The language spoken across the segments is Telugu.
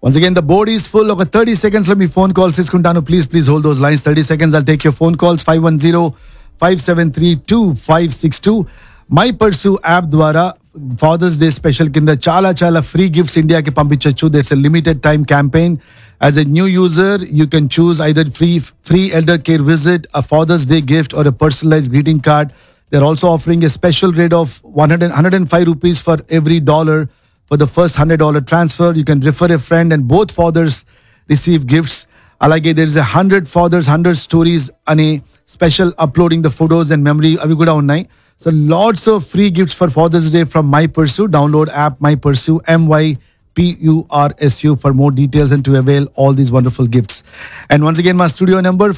Once again the board is full ఒక థర్టీ సెకండ్స్ లో మీ ఫోన్ కాల్స్ తీసుకుంటాను please please hold those lines thirty seconds I'll take your phone calls five one zero five seven three two five six two my Pursu app ద్వారా ఫాదర్స్ డే స్పెషల్ కింద చాలా చాలా ఫ్రీ గిఫ్ట్స్ ఇండియాకి పంపించవచ్చు that's a limited time campaign as a new user you can choose either free free elder care visit a fathers day gift or a personalise greeting card They're also offering a special rate of 100, 105 rupees for every dollar for the first $100 transfer. You can refer a friend and both fathers receive gifts. అలాగే there is a 100 fathers 100 stories అనే special uploading the photos and memory అవి కూడా ఉన్నాయి so lots of free gifts for Father's Day from my Pursu download app my Pursu MY P-U-R-S-U for more details and to avail all these wonderful gifts. And once again, my studio number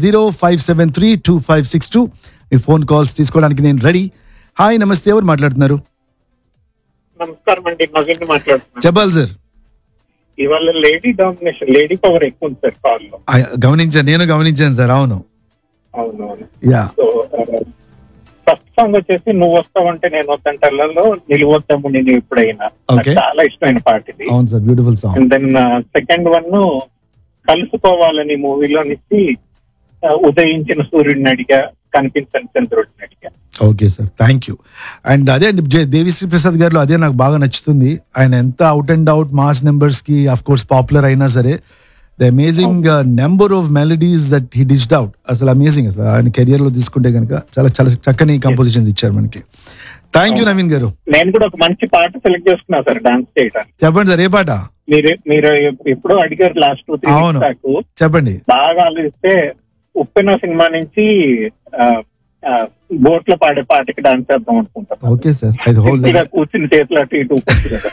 510-573-2562. మీ ఫోన్ కాల్స్ తీసుకోవడానికి నేను రెడీ హాయ్ నమస్తే ఎవరు మాట్లాడుతున్నారు నమస్కారం అండి నవీన్ మాట్లాడుతున్నాను చెప్పాలి సార్ ఇవాళ లేడీ డామినేషన్ లేడీ పవర్ ఎక్కువ ఉంది సార్ కాల్ లో గమనించాను నేను గమనించాను సార్ అవును అవునవును యా సో ఫస్ట్ సాంగ్ వచ్చేసి నువ్వు వస్తావంటే నేను వద్దంటలలో నిలువద్దాము నేను ఎప్పుడైనా నాకు Okay. చాలా ఇష్టమైన పాట ఇది అవును sir beautiful song and then second one కలుసుకోవాలని మూవీలో నుంచి ఉదయించిన సూర్యుడిని అడిగా కనిపించని చంద్రుడిని అడిగా okay sir thank you and అదే అండి జే- దేవిశ్రీ ప్రసాద్ గారిలో అదే నాకు బాగా నచ్చుతుంది ఆయన ఎంత out and out mass numbers కి అఫ్ కోర్స్ పాపులర్ అయినా సరే the amazing number of melodies that he dished out అసలు అమేజింగ్ అసలు ఆయన కెరియర్ లో తీసుకుంటే కనుక చాలా చాలా చక్కని కంపోజిషన్ ఇచ్చారు మనకి థ్యాంక్ యూ నవీన్ గారు నేను కూడా ఒక మంచి పాట సెలెక్ట్ చేసుకున్నా సార్ డాన్స్ చేయడానికి చెప్పండి సార్ ఏ పాట మీరు మీరు ఎప్పుడో అడిగారు లాస్ట్ టూ త్రీ అవును. బ్యాక్ చెప్పండి బాగా ఆలోచిస్తే ఉప్పెన సినిమా నుంచి ఆ, ఆ, బోట్ లో పాడే పాటకి డాన్స్ చేద్దాం అనుకుంటాను ఓకే సార్ అది హోల్ ఇలా కూర్చుని చేతులు అటు ఇటు ఊపొచ్చు కదా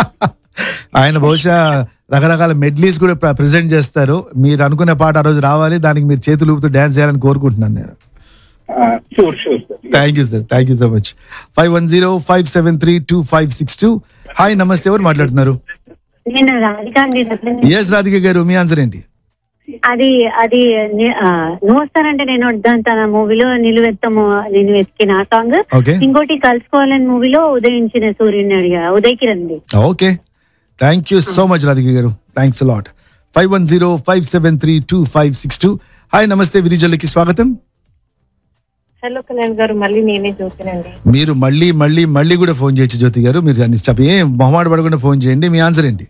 ఆయన బహుశా రకరకాల మెడ్లీస్ కూడా ప్రెజెంట్ చేస్తారు మీరు అనుకునే పాట ఆ రోజు రావాలి దానికి మీరు చేతులు ఊపుతూ డాన్స్ చేయాలని కోరుకుంటున్నాను నేను sure sure sir thank you sir thank you so much five one zero five seven three two five six two hi నమస్తే ఎవరు మాట్లాడుతున్నారు నేను రాధిక అండి చెప్పండి. ఎస్ రాధిక గారు మీ ఆన్సర్ ఏంటి అది అది ని- ఆ, నువ్వు వస్తానంటే నేను వద్దాను తన మూవీలో నిలువెత్తము నేను వెతికిన ఆ సాంగ్ ఓకే ఇంకోటి కలుసుకోవాలని మూవీలో ఉదయించిన సూర్యుని అడిగా ఉదయ్ కిరణ్ ది okay thank you so much Radhika గారు thanks lot five one zero five seven three two five six two hi నమస్తే విరిజల్కి స్వాగతం హలో కళ్యాణ్ గారు మళ్ళీ నేనే చూసానండి మీరు మళ్ళీ మళ్ళీ మళ్ళీ కూడా ఫోన్ చేయొచ్చు జ్యోతి గారు మీరు దాన్ని చెప్పి ఏం మొహమాట పడకుండా ఫోన్ చేయండి మీ ఆన్సర్ ఏంటి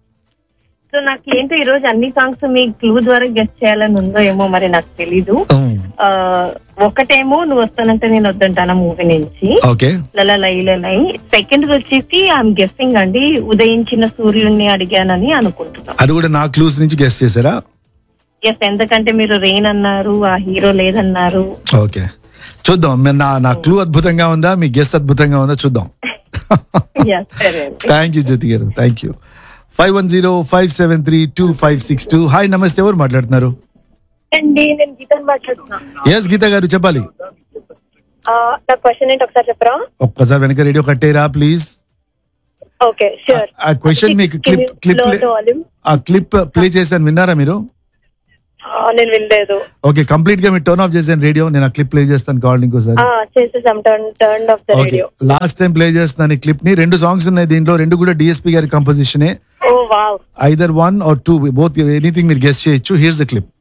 సో నాకు ఏంటో ఈ రోజు అన్ని సాంగ్స్ మీ క్లూ ద్వారా గెస్ట్ చేయాలని ఉందో ఏమో మరి నాకు తెలీదు ఆ, ఒకటేమో నువ్వు వస్తానంటే నేను వద్దంటాను మూవీ నుంచి ఓకే లల లై లై సెకండ్ వచ్చేసి ఐఎమ్ గెస్సింగ్ అండి ఉదయించిన సూర్యుడిని అడిగానని అనుకుంటున్నాను అది కూడా నా క్లూస్ నుంచి గెస్ట్ చేశారా ఎస్ ఎందుకంటే మీరు రెయిన్ అన్నారు ఆ హీరో లేదన్నారు ఓకే చూద్దాం మే- నా నా క్లూ అద్భుతంగా ఉందా మీ గెస్ అద్భుతంగా ఉందా చూద్దాం Yes, సరే అండి థ్యాంక్ యూ జ్యోతి గారు thank you five one zero five seven three two five six two hi నమస్తే ఎవరు మాట్లాడుతున్నారు అండి నేను గీతను మాట్లాడుతున్నా ఎస్ గీత గారు చెప్పాలి ఆ, నా క్వశ్చన్ ఏంటి ఒకసారి చెప్పరా ఒక్కసారి వెనక రేడియో కట్టేరా ప్లీజ్ ఓకే షూర్ ఆ క్వశ్చన్ మీకు క్లిప్ క్లిప్ ఆ క్లిప్ ప్లే చేశాను విన్నారా మీరు నేను వినలేదు ఓకే కంప్లీట్ గా మీరు టర్న్ ఆఫ్ చేశాను రేడియో నేను ఆ క్లిప్ ప్లే చేస్తాను కావాలి ఇంకోసారి ఆ, చేసేసాం turn turn off the okay radio last time play చేస్తున్నాను ఈ క్లిప్ ని రెండు సాంగ్స్ ఉన్నాయి దీంట్లో రెండు కూడా డిఎస్పీ గారి కంపోజిషనే ఓ wow either one or two both anything మీరు గెస్ట్ చేయొచ్చు హియర్స్ ద క్లిప్